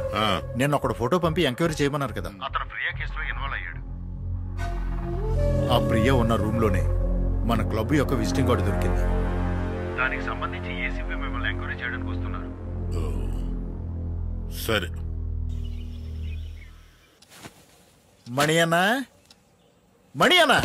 ఆ, నేను ఒకడు ఫోటో పంపి ఎంక్వైరీ చేయమన్నారు కదా అతను ప్రియా కేసులో ఇన్వాల్వ్ అయ్యాడు ఆ ప్రియ ఉన్న రూమ్ లోనే మన క్లబ్ యొక్క విజిటింగ్ కార్డు దొరికింది దానికి సంబంధించి ఏసీపీ మిమ్మల్ని ఎంక్వైరీ చేయడానికి వస్తున్నారు సరే మణి అన్న మణి అన్న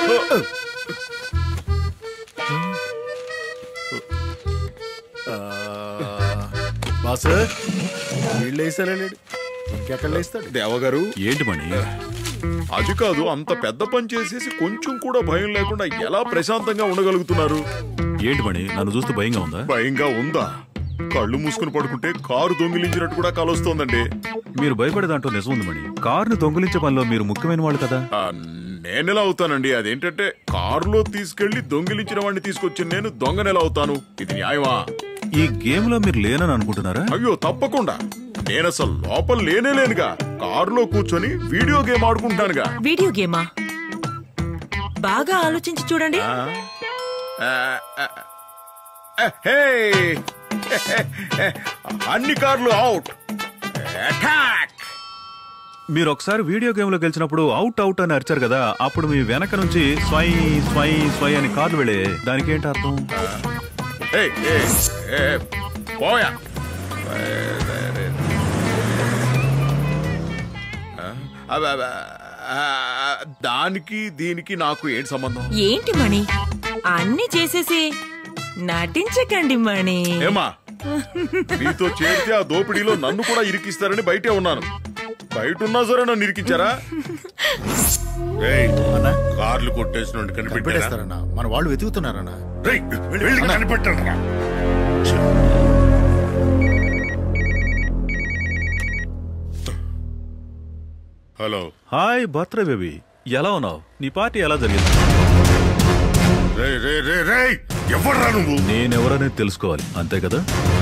ఆ, బాసు వీళ్ళు వేసారా లేడు ఇంకెక్కడ వేస్తాడు దేవగారు ఏంటి మణి అది కాదు అంత పెద్ద పని చేసేసి కొంచెం కూడా భయం లేకుండా ఎలా ప్రశాంతంగా ఉండగలుగుతున్నారు ఏంటి మణి నన్ను చూస్తే భయంగా ఉందా భయంగా ఉందా కళ్ళు మూసుకుని పడుకుంటే కారు దొంగిలించినట్టు కూడా కలొస్తోందండి మీరు భయపడే దాంట్లో నిజం ఉంది మణి కారుని దొంగిలించే పనిలో మీరు ముఖ్యమైన వాళ్ళు కదా ఆ, నేనెలా అవుతానండి అదేంటంటే కారులో తీసుకెళ్లి దొంగిలించిన వాడిని తీసుకొచ్చి నేను దొంగనెలా అవుతాను ఇది న్యాయమా ఈ గేమ్ లో మీరు లేనని అనుకుంటున్నారా అయ్యో తప్పకుండా నేనసలు లోపల లేనే లేనుగా కారులో కూర్చొని వీడియో గేమ్ ఆడుకుంటానుగా వీడియో గేమా బాగా ఆలోచించి చూడండి ఆ, ఆ, ఆ, ఆ, హే అన్ని కార్లు అవుట్ అటాక్ మీరు ఒకసారి వీడియో గేమ్ లో గెలిచినప్పుడు అవుట్ అవుట్ అని అరిచారు కదా అప్పుడు మీ వెనక నుంచి స్వై స్వై స్వై అని కార్లు వెళ్ళే దానికి ఏంటి అర్థం ఏయ్, ఏయ్, ఏయ్, పోయా ఆ, అబ్బ, అబ్బ, ఆ, దానికి దీనికి నాకు ఏంటి సంబంధం ఏంటి మణి అన్ని చేసేసి నటించకండి మణి ఏమా మీతో చేరితే ఆ దోపిడీలో నన్ను కూడా ఇరికిస్తారని బయటే ఉన్నాను బయట ఉన్నా సరే నన్ను ఇరికించారా రేయ్ అన్న కార్లు కొట్టేసిన కనిపెట్టారా కనిపెట్టేస్తారన్న మన వాళ్ళు వెతుకుతున్నారన్న రేయ్, వెళ్ళి కనిపెట్టండి రా. హలో హాయ్ బర్త్డే బేబీ ఎలా ఉన్నావు నీ పార్టీ ఎలా జరిగింది రే రే రే రే ఎవర్రా నువ్వు నేనెవరనేది తెలుసుకోవాలి అంతే కదా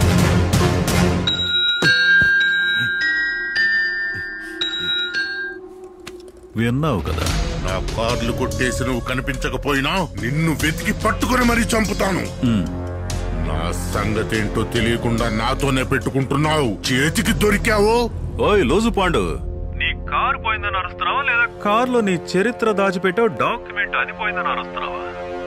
విన్నావు కదా నా కార్లు కొట్టేసి నువ్వు కనిపించకపోయినా నిన్ను వెతికి పట్టుకుని మరీ చంపుతాను ఉమ్, నా సంగతి ఏంటో తెలియకుండా నాతోనే పెట్టుకుంటున్నావు చేతికి దొరికావు ఓయ్ లోజు పాండు నీ కారు పోయిందని అరుస్తున్నావా లేదా కారులో నీ చరిత్ర దాచిపెట్టావు డాక్ డాక్యుమెంట్ అది పోయిందని అరుస్తున్నావా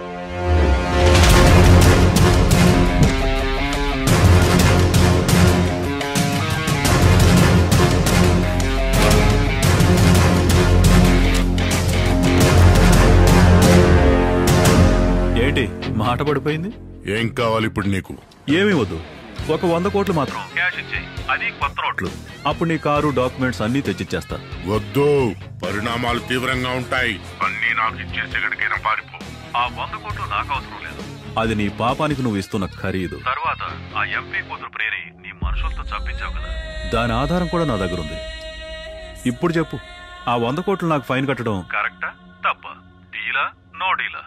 ఏంటి మాట పడిపోయింది ఏం కావాలి ఇప్పుడు నీకు ఏమీ వద్దు ఒక వంద కోట్లు మాత్రం క్యాష్ ఇచ్చేయి అది కొత్త రోడ్లు అప్పుడు నీ కారు డాక్యుమెంట్స్ అన్నీ తెచ్చిచ్చేస్తా వద్దు పరిణామాలు తీవ్రంగా ఉంటాయి అన్నీ నాకు ఇచ్చేసి ఎక్కడికైనా పారిపో ఆ వంద కోట్లు నాకు అవసరం లేదు అది నీ పాపానికి నువ్వు ఇస్తున్న ఖరీదు తర్వాత ఆ ఎంపీ కూతురు ప్రేరి నీ మనుషులతో చంపించావు కదా దాని ఆధారం కూడా నా దగ్గర ఉంది ఇప్పుడు చెప్పు ఆ వంద కోట్లు నాకు ఫైన్ కట్టడం కరెక్టా తప్ప డీలా నో డీలా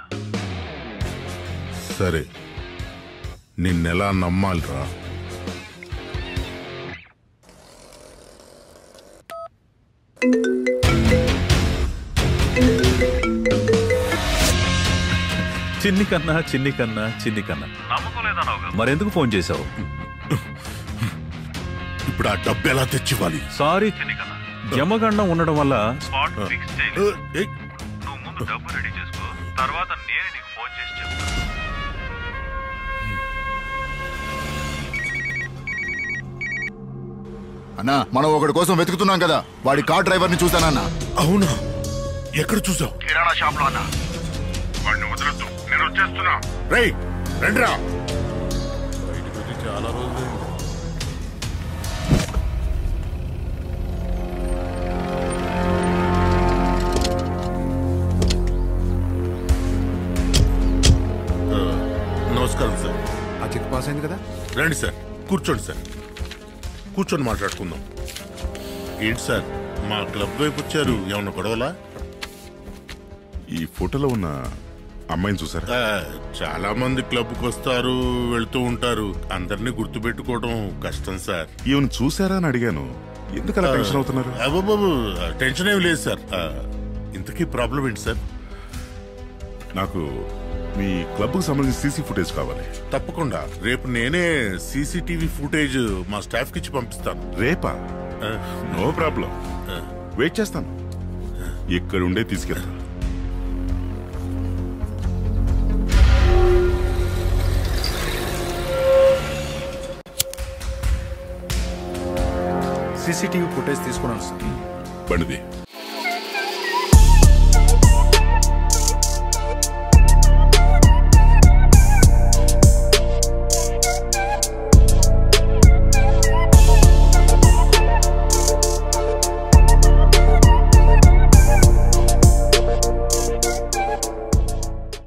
సరే నిన్నెలా నమ్మాలిరా చిన్ని కన్నా చిన్ని కన్నా చిన్ని కన్నా నమ్మకం లేదన్నావు కదా మరెందుకు ఫోన్ చేశావు ఇప్పుడు ఆ డబ్బు ఎలా తెచ్చివ్వాలి సారీ చిన్ని కన్నా జమగండం ఉండడం వల్ల స్పాట్ ఫిక్స్ ఏ, చేయలేదు ఏయ్, నువ్వు ముందు డబ్బు రెడీ చేసుకో తర్వాత నేను నీకు ఫోన్ చేసి చెప్తాను అన్నా మనం ఒకటి కోసం వెతుకుతున్నాం కదా వాడి కార్ డ్రైవర్ ని చూసానన్నా అవునా ఎక్కడ చూసావు కిరాణా షాప్ లో అన్నా వాడిని వదలొద్దు నేను వచ్చేస్తున్నా రేయ్ రండిరా చాలా రోజులు నమస్కారం సార్ ఆ చెక్ పాస్ అయింది కదా రండి సార్ కూర్చోండి సార్ కూర్చొని మాట్లాడుకుందాం ఏంటి సార్ మా క్లబ్ వైపు వచ్చారు ఏమన్నా గొడవలా ఈ ఫోటోలో ఉన్న అమ్మాయిని చూసారా ఆ, చాలా మంది క్లబ్కి వస్తారు వెళ్తూ ఉంటారు అందరినీ గుర్తుపెట్టుకోవడం కష్టం సార్ ఈవెన్ చూసారా అని అడిగాను ఎందుకు అలా టెన్షన్ అవుతున్నారు అబ్బబ్బబ్బు, టెన్షన్ ఏమి లేదు సార్ ఆ, ఇంతకీ ప్రాబ్లం ఏంటి సార్ నాకు మీ క్లబ్ కు సంబంధించిన సీసీ ఫుటేజ్ కావాలి తప్పకుండా రేపు నేనే సీసీటీవీ ఫుటేజ్ మా స్టాఫ్ కి ఇచ్చి పంపిస్తాను రేపా నో ప్రాబ్లం వెయిట్ చేస్తాను ఇక్కడ ఉండే తీసుకెళ్తా సీసీటీవీ ఫుటేజ్ తీసుకున్నాను సార్ బండిది